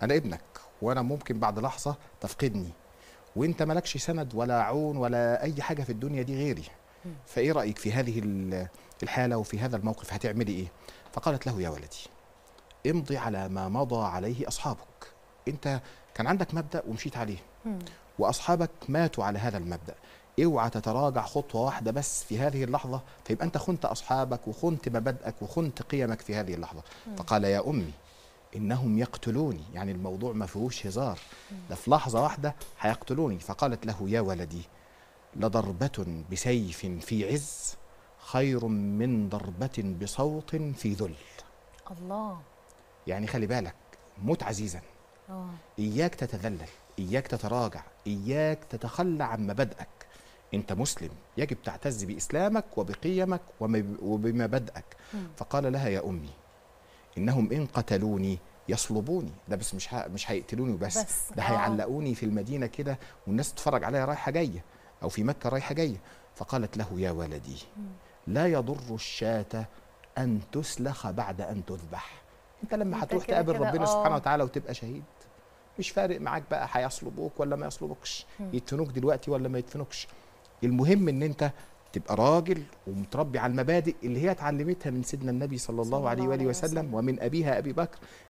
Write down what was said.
انا ابنك وانا ممكن بعد لحظه تفقدني وانت مالكش سند ولا عون ولا اي حاجه في الدنيا دي غيري فايه رايك في هذه ال- الحاله وفي هذا الموقف هتعملي ايه فقالت له يا ولدي امضي على ما مضى عليه اصحابك انت كان عندك مبدا ومشيت عليه واصحابك ماتوا على هذا المبدا اوعى تتراجع خطوه واحده بس في هذه اللحظه فيبقى انت خنت اصحابك وخنت مبادئك وخنت قيمك في هذه اللحظه فقال يا امي انهم يقتلوني يعني الموضوع ما فيهوش هزار ده في لحظه واحده هيقتلوني فقالت له يا ولدي لضربه بسيف في عز خير من ضربه بصوت في ذل الله يعني خلي بالك موت عزيزا اه إياك تتذلل إياك تتراجع إياك تتخلى عن مبادئك أنت مسلم يجب تعتز بإسلامك وبقيمك وم- وبمبادئك فقال لها يا أمي إنهم إن قتلوني يصلبوني ده بس مش ه... مش هيقتلوني وبس بس، ده آه. هيعلقوني في المدينة كده والناس تتفرج عليا رايحة جاية أو في مكة رايحة جاية فقالت له يا ولدي لا يضر الشاة أن تسلخ بعد أن تذبح أنت لما أنت هتروح كده تقابل كده، ربنا آه. سبحانه وتعالى وتبقى شهيد مش فارق معاك بقى هيصلبوك ولا ما يصلبوكش يدفنوك دلوقتي ولا ما يدفنوكش المهم ان انت تبقى راجل ومتربي على المبادئ اللي هي اتعلمتها من سيدنا النبي صلى الله صلى عليه الله واله عليه وسلم وسلم. ومن ابيها ابي بكر